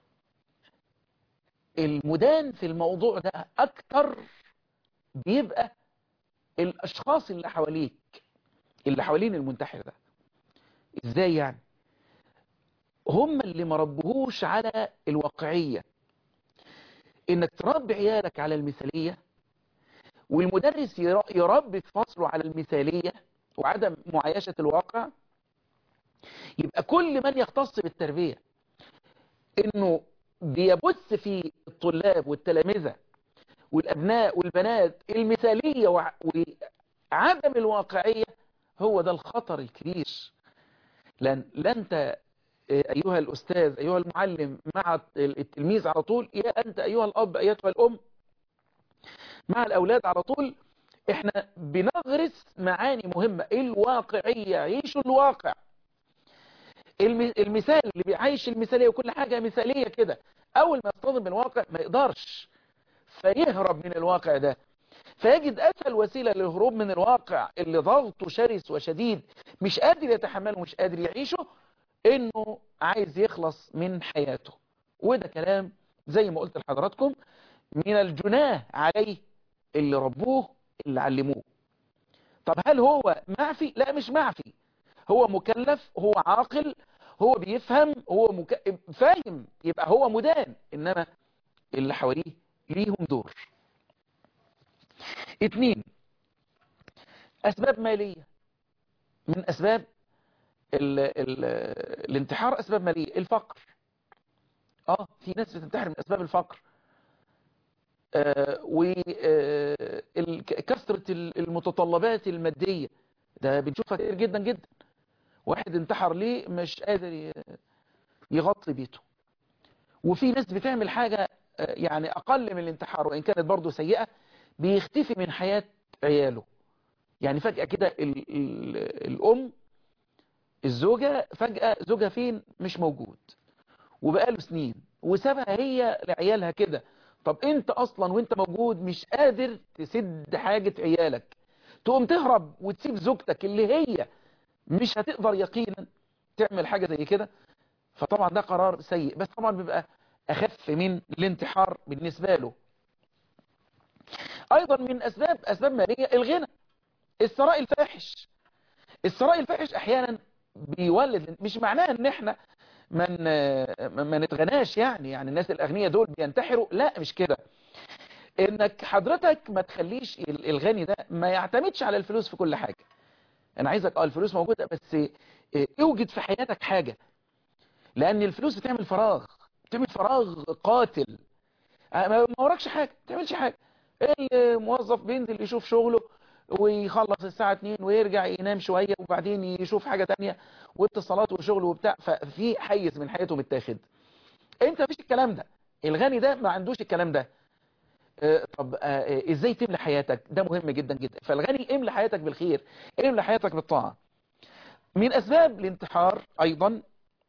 المدان في الموضوع ده اكتر بيبقى الاشخاص اللي حواليك اللي حوالين المنتحر ده ازاي يعني هم اللي مربهوش على الواقعية انك تربي عيالك على المثالية والمدرس ير- يربي في فصله على المثالية وعدم معايشة الواقع يبقى كل من يختص بالتربية انه بيبث في الطلاب والتلامذة والابناء والبنات المثالية وع- وعدم الواقعية هو ده الخطر الكبير لان لا انت ايها الاستاذ ايها المعلم مع التلميذ على طول يا انت ايها الاب ايتها الام مع الاولاد على طول احنا بنغرس معاني مهمة الواقعية عيشوا الواقع الم- المثال اللي بيعيش المثالية وكل حاجة مثالية كده أول ما يصطدم بالواقع ما يقدرش فيهرب من الواقع ده فيجد أسهل وسيلة للهروب من الواقع اللي ضغطه شرس وشديد مش قادر يتحمله مش قادر يعيشه انه عايز يخلص من حياته وده كلام زي ما قلت لحضراتكم من الجناه عليه اللي ربوه اللي علموه طب هل هو معفي لا مش معفي هو مكلف هو عاقل هو بيفهم هو مك... فاهم يبقى هو مدان انما اللي حواليه ليهم دور اتنين اسباب مالية من اسباب ال ال الانتحار اسباب مالية الفقر اه في ناس بتنتحر من اسباب الفقر آه وكثرة المتطلبات المادية ده بنشوفها كتير جدا جدا واحد انتحر ليه مش قادر يغطي بيته وفي ناس بتعمل حاجة يعني أقل من الانتحار وإن كانت برضه سيئة بيختفي من حياة عياله يعني فجأة كده ال ال الأم الزوجة فجأة زوجها فين مش موجود وبقاله سنين وسابها هي لعيالها كده طب انت اصلا وانت موجود مش قادر تسد حاجة عيالك تقوم تهرب وتسيب زوجتك اللي هي مش هتقدر يقينا تعمل حاجة زي كده فطبعا ده قرار سيء بس طبعا بيبقى اخف من الانتحار بالنسبة له ايضا من اسباب اسباب مالية الغنى الثراء الفاحش الثراء الفاحش احيانا بيولد مش معناه ان احنا من ما نتغناش يعني يعني الناس الاغنياء دول بينتحروا لا مش كده انك حضرتك ما تخليش الغني ده ما يعتمدش على الفلوس في كل حاجة انا عايزك اه الفلوس موجودة بس اوجد في حياتك حاجة لان الفلوس بتعمل فراغ بتعمل فراغ قاتل ما وراكش حاجة ما تعملش حاجة الموظف بينزل يشوف شغله ويخلص الساعة 2 ويرجع ينام شوية وبعدين يشوف حاجة تانية واتصالات وشغل وبتاع ففي حيز من حياته متاخد انت مفيش الكلام ده الغني ده ما عندوش الكلام ده اه طب اه ازاي تملى حياتك ده مهم جدا جدا فالغني املى حياتك بالخير املى حياتك بالطاعة من اسباب الانتحار ايضا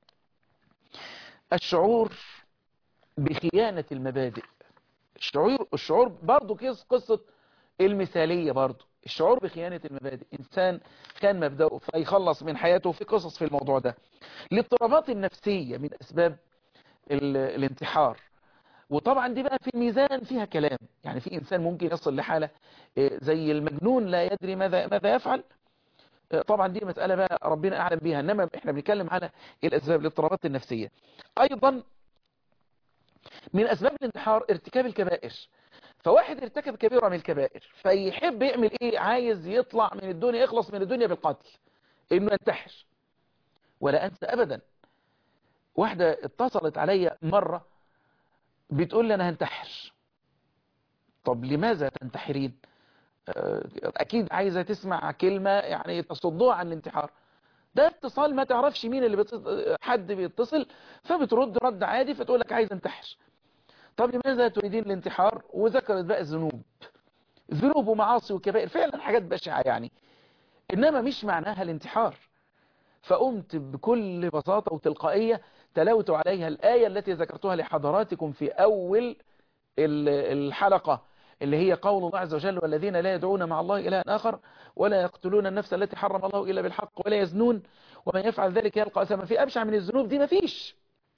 الشعور بخيانة المبادئ الشعور الشعور برضو قصة المثالية برضو الشعور بخيانة المبادئ إنسان كان مبدأه فيخلص من حياته في قصص في الموضوع ده الاضطرابات النفسية من أسباب الانتحار وطبعا دي بقى في الميزان فيها كلام يعني في إنسان ممكن يصل لحالة زي المجنون لا يدري ماذا ماذا يفعل طبعا دي مسألة بقى ربنا أعلم بيها إنما إحنا بنتكلم على الأسباب الاضطرابات النفسية أيضا من أسباب الانتحار ارتكاب الكبائر فواحد ارتكب كبيرة من الكبائر فيحب يعمل ايه عايز يطلع من الدنيا يخلص من الدنيا بالقتل انه ينتحر ولا انسى ابدا واحدة اتصلت عليا مرة بتقول لي انا هنتحر طب لماذا تنتحرين اكيد عايزة تسمع كلمة يعني تصدوها عن الانتحار ده اتصال ما تعرفش مين اللي بتصل حد بيتصل فبترد رد عادي فتقول لك عايز انتحر طب لماذا تريدين الانتحار وذكرت بقى الذنوب ذنوب ومعاصي وكبائر فعلا حاجات بشعة يعني إنما مش معناها الانتحار فقمت بكل بساطة وتلقائية تلوت عليها الآية التي ذكرتها لحضراتكم في أول الحلقة اللي هي قول الله عز وجل والذين لا يدعون مع الله إلها آخر ولا يقتلون النفس التي حرم الله إلا بالحق ولا يزنون ومن يفعل ذلك يلقى أثما في أبشع من الذنوب دي مفيش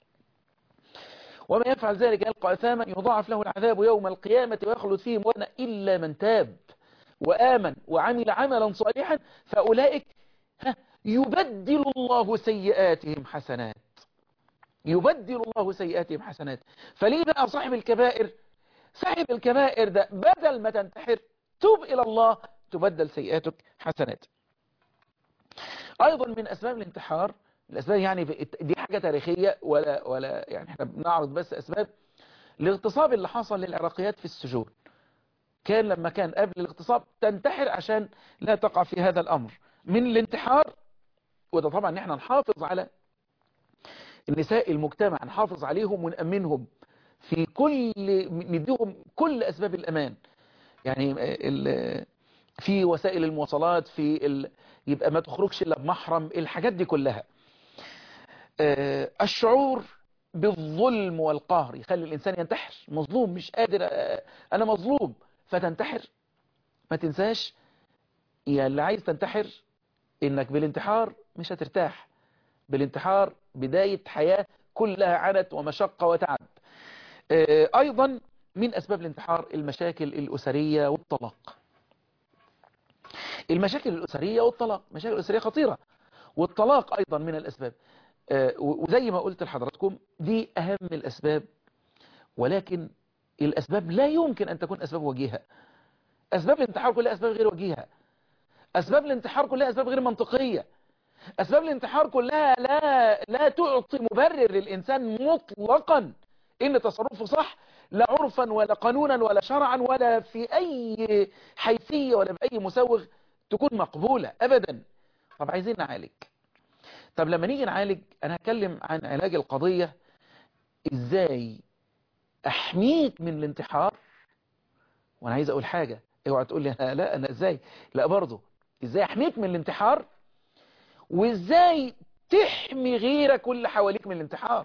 ومن يفعل ذلك يلقى أثاما يضاعف له العذاب يوم القيامة ويخلد فيه مهنا إلا من تاب وآمن وعمل عملا صالحا فأولئك يبدل الله سيئاتهم حسنات يبدل الله سيئاتهم حسنات فليه بقى صاحب الكبائر صاحب الكبائر ده بدل ما تنتحر توب إلى الله تبدل سيئاتك حسنات أيضا من أسباب الانتحار الأسباب يعني دي حاجة تاريخية ولا ولا يعني احنا بنعرض بس أسباب الاغتصاب اللي حصل للعراقيات في السجون كان لما كان قبل الاغتصاب تنتحر عشان لا تقع في هذا الأمر من الانتحار وده طبعا احنا نحافظ على النساء المجتمع نحافظ عليهم ونأمنهم في كل نديهم كل أسباب الأمان يعني في وسائل المواصلات في ال... يبقى ما تخرجش إلا بمحرم الحاجات دي كلها الشعور بالظلم والقهر يخلي الإنسان ينتحر مظلوم مش قادر أنا مظلوم فتنتحر ما تنساش يا اللي عايز تنتحر انك بالانتحار مش هترتاح بالانتحار بداية حياة كلها عنت ومشقة وتعب آه، ايضا من اسباب الانتحار المشاكل الاسرية والطلاق المشاكل الاسرية والطلاق مشاكل اسرية خطيرة والطلاق ايضا من الاسباب آه، وزي ما قلت لحضراتكم دي اهم الاسباب ولكن الاسباب لا يمكن ان تكون اسباب وجيهة اسباب الانتحار كلها اسباب غير وجيهة اسباب الانتحار كلها اسباب غير منطقية اسباب الانتحار كلها لا لا تعطي مبرر للانسان مطلقا ان تصرفه صح لا عرفا ولا قانونا ولا شرعا ولا في اي حيثية ولا باي مسوغ تكون مقبولة ابدا طب عايزين نعالج طب لما نيجي نعالج انا هتكلم عن علاج القضية ازاي احميك من الانتحار وانا عايز اقول حاجة اوعى تقول لي أنا لا انا ازاي لا برضه ازاي احميك من الانتحار وازاي تحمي غيرك واللي حواليك من الانتحار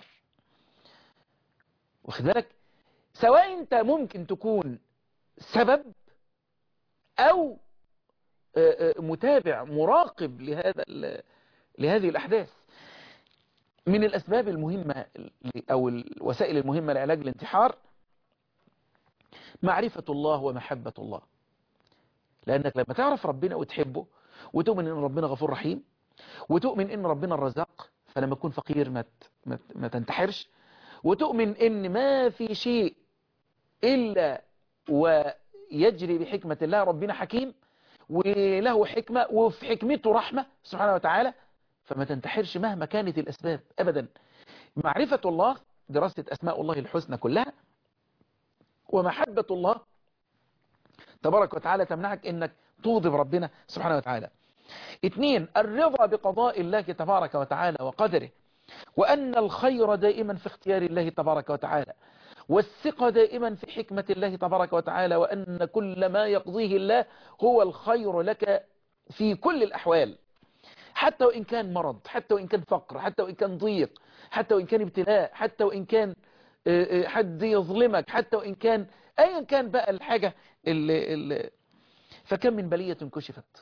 واخد بالك سواء انت ممكن تكون سبب او آه، آه، متابع مراقب لهذا ال- لهذه الاحداث من الاسباب المهمة ل- او الوسائل المهمة لعلاج الانتحار معرفة الله ومحبة الله لانك لما تعرف ربنا وتحبه وتؤمن ان ربنا غفور رحيم وتؤمن ان ربنا الرزاق فلما تكون فقير ما ت- ما ت- ما تنتحرش وتؤمن ان ما في شيء الا ويجري بحكمة الله ربنا حكيم وله حكمة وفي حكمته رحمة سبحانه وتعالى فما تنتحرش مهما كانت الاسباب ابدا معرفة الله دراسة اسماء الله الحسنى كلها ومحبة الله تبارك وتعالى تمنعك انك تغضب ربنا سبحانه وتعالى اثنين الرضا بقضاء الله تبارك وتعالى وقدره وأن الخير دائما في اختيار الله تبارك وتعالى والثقة دائما في حكمة الله تبارك وتعالى وأن كل ما يقضيه الله هو الخير لك في كل الأحوال حتى وإن كان مرض حتى وإن كان فقر حتى وإن كان ضيق حتى وإن كان ابتلاء حتى وإن كان آه، آه، حد يظلمك حتى وإن كان أيا كان بقى الحاجة اللي اللي فكم من بلية كشفت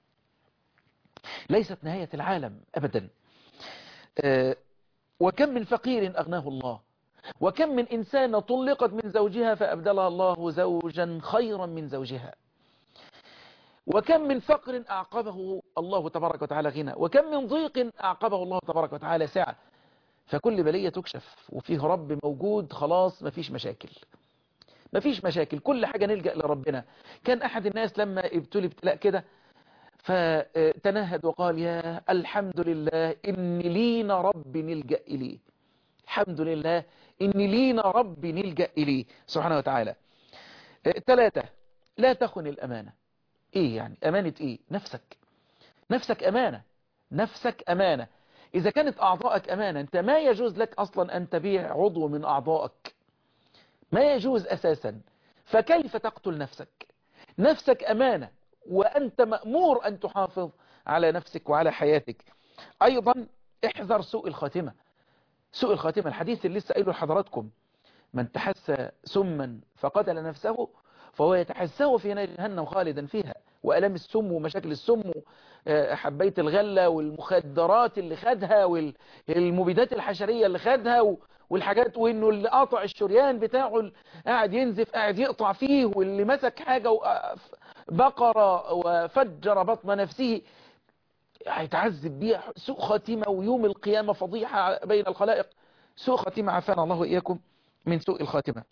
ليست نهاية العالم أبدا آه، وكم من فقير أغناه الله وكم من إنسانة طلقت من زوجها فأبدلها الله زوجا خيرا من زوجها وكم من فقر أعقبه الله تبارك وتعالى غنى وكم من ضيق أعقبه الله تبارك وتعالى سعة فكل بلية تكشف وفيه رب موجود خلاص مفيش مشاكل مفيش مشاكل كل حاجة نلجأ لربنا كان أحد الناس لما ابتلي ابتلاء كده فتنهد وقال يا الحمد لله إن لينا رب نلجأ إليه الحمد لله إن لينا رب نلجأ إليه سبحانه وتعالى ثلاثة لا تخن الأمانة إيه يعني أمانة إيه نفسك نفسك أمانة نفسك أمانة إذا كانت أعضائك أمانة أنت ما يجوز لك أصلا أن تبيع عضو من أعضائك ما يجوز أساسا فكيف تقتل نفسك نفسك أمانة وأنت مأمور أن تحافظ على نفسك وعلى حياتك أيضا احذر سوء الخاتمة سوء الخاتمة الحديث اللي لسه قايله لحضراتكم من تحس سما فقتل نفسه فهو يتحسه في نار جهنم خالدا فيها وألم السم ومشاكل السم حبيت الغلة والمخدرات اللي خدها والمبيدات الحشرية اللي خدها والحاجات وانه اللي قاطع الشريان بتاعه قاعد ينزف قاعد يقطع فيه واللي مسك حاجة بقرة وفجر بطن نفسه هيتعذب بيها سوء خاتمة ويوم القيامة فضيحة بين الخلائق سوء خاتمة عافانا الله وإياكم من سوء الخاتمة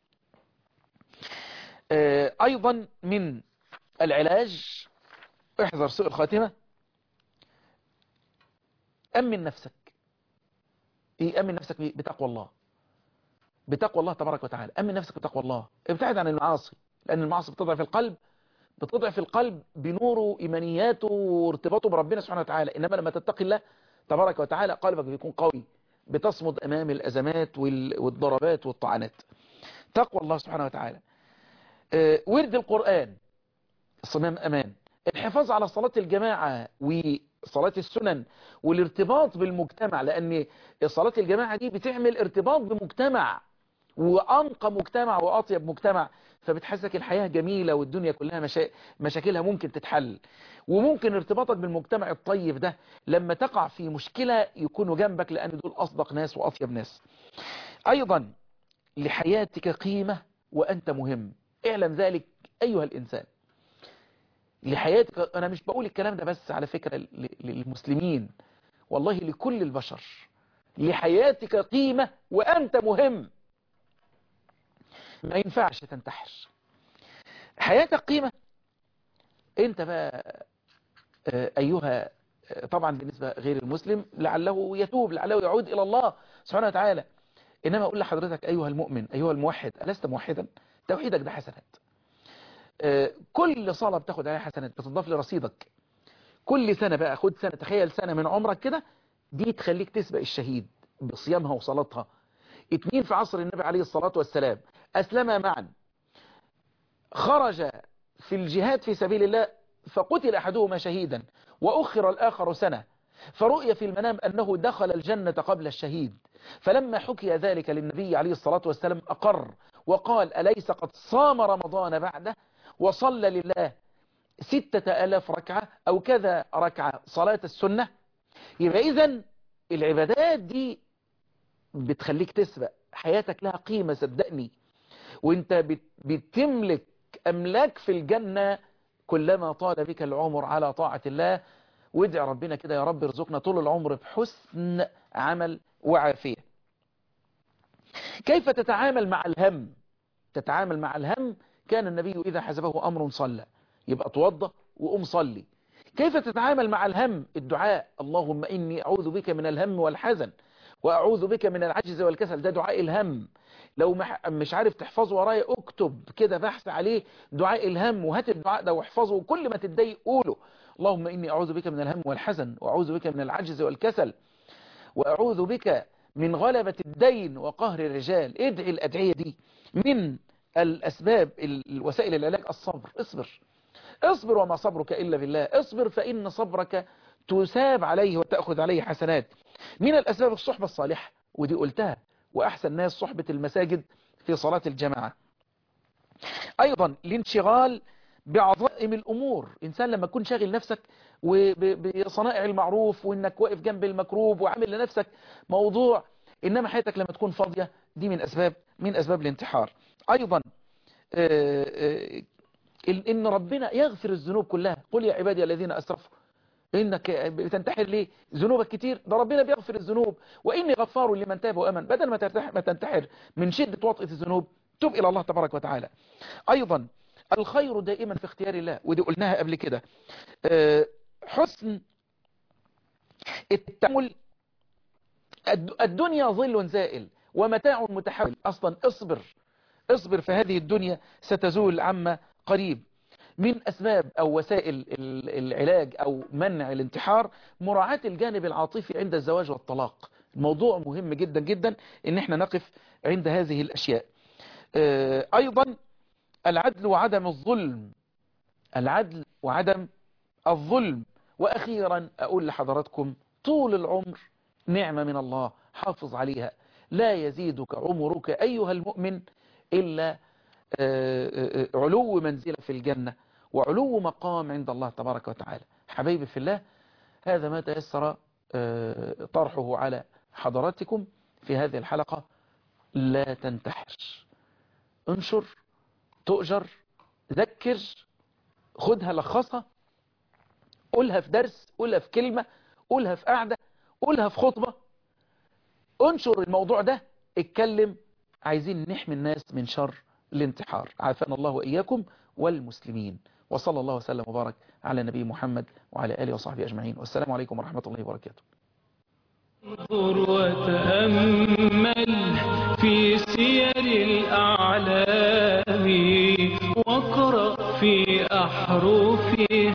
أيضا من العلاج احذر سوء الخاتمة أمن نفسك إيه أمن نفسك بتقوى الله بتقوى الله تبارك وتعالى أمن نفسك بتقوى الله ابتعد عن المعاصي لأن المعاصي بتضعف القلب بتضعف القلب بنوره إيمانياته وارتباطه بربنا سبحانه وتعالى إنما لما تتقي الله تبارك وتعالى قلبك بيكون قوي بتصمد أمام الأزمات والضربات والطعنات تقوى الله سبحانه وتعالى اه ورد القرآن الصمام أمان الحفاظ على صلاة الجماعة وصلاة السنن والارتباط بالمجتمع لأن صلاة الجماعة دي بتعمل ارتباط بمجتمع وأنقى مجتمع وأطيب مجتمع فبتحسك الحياة جميلة والدنيا كلها مشا... مشاكلها ممكن تتحل وممكن ارتباطك بالمجتمع الطيب ده لما تقع في مشكلة يكونوا جنبك لأن دول أصدق ناس وأطيب ناس أيضا لحياتك قيمة وأنت مهم اعلم ذلك أيها الإنسان لحياتك أنا مش بقول الكلام ده بس على فكرة ل- للمسلمين والله لكل البشر لحياتك قيمة وأنت مهم ما ينفعش تنتحر حياتك قيمة انت بقى آه، ايها آه، طبعا بالنسبة غير المسلم لعله يتوب لعله يعود الى الله سبحانه وتعالى انما اقول لحضرتك ايها المؤمن ايها الموحد ألست موحدا توحيدك ده حسنات آه، كل صلاة بتاخد عليها حسنات بتضاف لرصيدك كل سنة بقى خد سنة تخيل سنة من عمرك كده دي تخليك تسبق الشهيد بصيامها وصلاتها اتنين في عصر النبي عليه الصلاة والسلام أسلما معا خرج في الجهاد في سبيل الله فقتل أحدهما شهيدا وأخر الآخر سنة فرؤي في المنام أنه دخل الجنة قبل الشهيد فلما حكي ذلك للنبي عليه الصلاة والسلام أقر وقال أليس قد صام رمضان بعده وصلى لله ستة ألاف ركعة أو كذا ركعة صلاة السنة يبقى إذن العبادات دي بتخليك تسبق حياتك لها قيمة صدقني وانت بت- بتملك أملاك في الجنة كلما طال بك العمر على طاعة الله وادع ربنا كده يا رب ارزقنا طول العمر بحسن عمل وعافية كيف تتعامل مع الهم تتعامل مع الهم كان النبي إذا حزبه أمر صلى يبقى توضى وقوم صلي كيف تتعامل مع الهم الدعاء اللهم إني أعوذ بك من الهم والحزن وأعوذ بك من العجز والكسل ده دعاء الهم لو مح- مش عارف تحفظه ورايا اكتب كده بحث عليه دعاء الهم وهات الدعاء ده واحفظه وكل ما تتضايق قوله اللهم إني أعوذ بك من الهم والحزن وأعوذ بك من العجز والكسل وأعوذ بك من غلبة الدين وقهر الرجال ادعي الأدعية دي من الأسباب ال- الوسائل العلاج الصبر اصبر اصبر وما صبرك إلا بالله اصبر فإن صبرك تساب عليه وتأخذ عليه حسنات من الأسباب الصحبة الصالحة ودي قلتها وأحسن ناس صحبة المساجد في صلاة الجماعة أيضا الانشغال بعظائم الأمور إنسان لما تكون شاغل نفسك وب- بصنائع المعروف وإنك واقف جنب المكروب وعامل لنفسك موضوع إنما حياتك لما تكون فاضية دي من أسباب من أسباب الانتحار أيضا آه، آه، ال- إن ربنا يغفر الذنوب كلها قل يا عبادي الذين أسرفوا إنك بتنتحر ليه ذنوبك كتير ده ربنا بيغفر الذنوب وإني غفار لمن تاب وأمن بدل ما ترتاح ما تنتحر من شدة وطئة الذنوب تب إلى الله تبارك وتعالى أيضا الخير دائما في اختيار الله ودي قلناها قبل كده آه، حسن التعامل الد- الدنيا ظل زائل ومتاع متحول أصلا اصبر اصبر في هذه الدنيا ستزول عما قريب من أسباب أو وسائل ال- العلاج أو منع الانتحار مراعاة الجانب العاطفي عند الزواج والطلاق الموضوع مهم جدا جدا ان احنا نقف عند هذه الأشياء آه، أيضا العدل وعدم الظلم العدل وعدم الظلم وأخيرا أقول لحضراتكم طول العمر نعمة من الله حافظ عليها لا يزيدك عمرك أيها المؤمن إلا آه، آه، آه، علو منزلة في الجنة وعلو مقام عند الله تبارك وتعالى حبيبي في الله هذا ما تيسر آه، طرحه على حضراتكم في هذه الحلقة لا تنتحر انشر تؤجر ذكر خدها لخصها قولها في درس قولها في كلمة قولها في قعدة قولها في خطبة انشر الموضوع ده اتكلم عايزين نحمي الناس من شر الانتحار عافانا الله وإياكم والمسلمين وصلى الله وسلم وبارك على نبي محمد وعلى آله وصحبه أجمعين والسلام عليكم ورحمة الله وبركاته انظر وتأمل في سير الأعلام واقرأ في أحرف